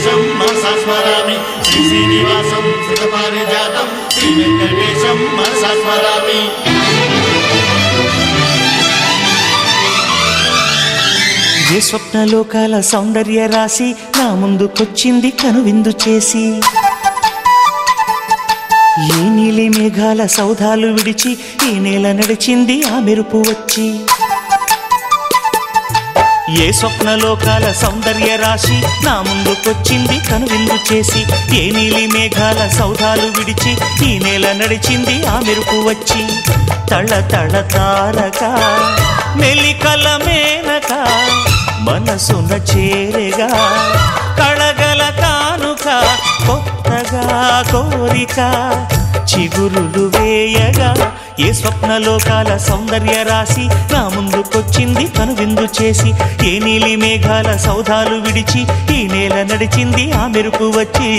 వెంకటేశం మనసా స్మరామి శ్రీ శ్రీనివాసం సుఖపారిజాతం శ్రీ వెంకటేశం మనసా స్మరామి ఏ స్వప్నలోకాల సౌందర్య రాశి నా ముందుకొచ్చింది కనువిందు చేసి ఏ నీలి మేఘాల సౌధాలు విడిచి ఈ నేల నడిచింది ఆ మెరుపు వచ్చి ఏ స్వప్నలోకాల సౌందర్య రాశి నా ముందుకొచ్చింది కనువిందు చేసి ఏ నీలి మేఘాల సౌధాలు విడిచి ఈ నేల నడిచింది ఆ మెరుపు వచ్చి తళ తళ తారక మెలికల మేనక మనసున చేరగా కళగల కానుక కొత్తగా కోరిక చిగురులు వేయగా ఏ స్వప్నలోకాల సౌందర్య రాశి నా ముందుకొచ్చింది కనువిందు చేసి ఏ నీలి మేఘాల సౌధాలు విడిచి ఈ నేల నడిచింది ఆ మెరుపు వచ్చి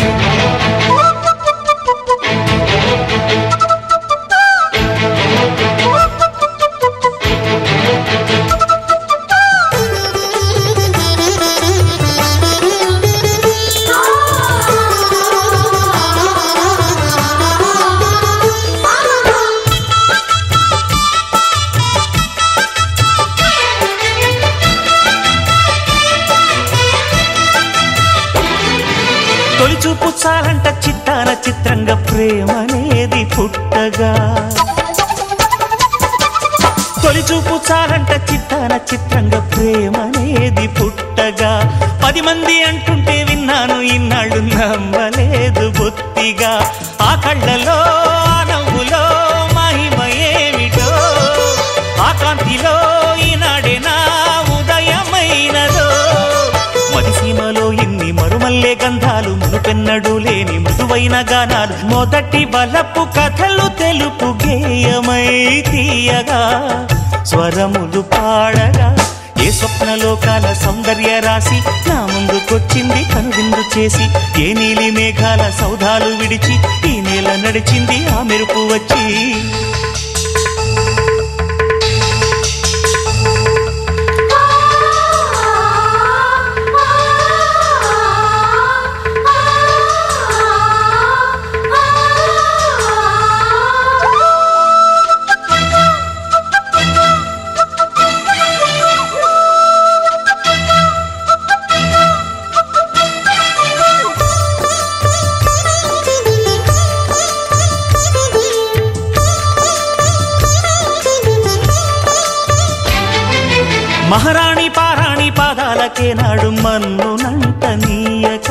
తొలిచూపు చాలంట చిత్తాన చిత్రంగా ప్రేమనేది పుట్టగా తొలిచూపు చాలంట చిత్తాన చిత్రంగా ప్రేమనేది పుట్టగా పది మంది అంటుంటే విన్నాను ఇన్నాళ్ళు నమ్మలేదు బొత్తిగా ఆ కళ్ళలో ఆ నవ్వులో మహిమ ఏమిటో ఆ కాంతిలో ఈనాడే నా ఉదయమైనదో మదిసీమలో ఇన్ని మరుమల్లే గంధాలు మునుపెన్నడు లేని మృదువైన గానాలు మొదటి బలపు కథలు తెలుపు గేయమై తీయగా స్వరములు పాడగా ఏ స్వప్నలోకాల సౌందర్య రాశి నా ముందుకొచ్చింది కనువిందు చేసి ఏ నీలి మేఘాల సౌధాలు విడిచి ఈ నేల నడిచింది ఆ మెరుపు వచ్చి మహారాణి పారాణి పాదాలకే నాడు మన్ను నంట నీయక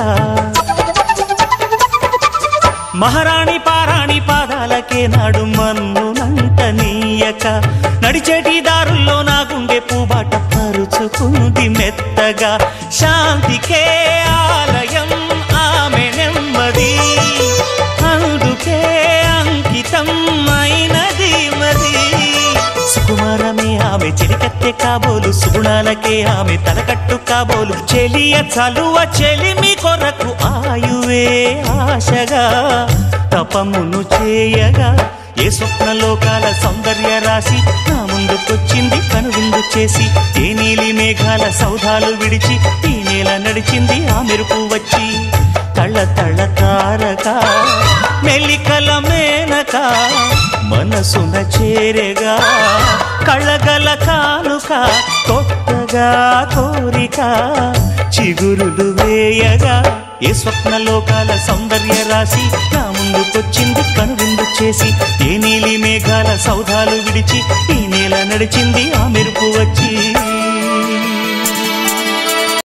మహారాణి పారాణి పాదాలకే నాడు మన్ను నంట నీయక నడిచేటి దారుల్లో నా గుండె పూబాట పరుచుకుంది మెత్తగా శాంతికే ఆలయం ఆమె నెమ్మది అందుకే అంకితం అయినది మది సుకుమారమే ఆమె చెలికత్తె కాబోలు సుగుణాలకే ఆమె తలకట్టు కాబోలు చెలియ చలువ చెలిమి కొరకు ఆయువే ఆశగా తపమును చేయగా ఏ స్వప్నలోకాల సౌందర్య రాశి నా ముందుకొచ్చింది కనువిందు చేసి ఏ నీలి మేఘాల సౌధాలు విడిచి ఈ నేల నడిచింది ఆ మెరుపు వచ్చి తళ తళ తారక మెలికల మేనక మనసున చేరగా కళగల కానుక కొత్తగా కోరిక చిగురులు వేయగా ఏ స్వప్నలోకాల సౌందర్య రాశి నా ముందుకొచ్చింది కనువిందు చేసి ఏ నీలి మేఘాల సౌధాలు విడిచి ఈ నేల నడిచింది ఆ మెరుపు వచ్చి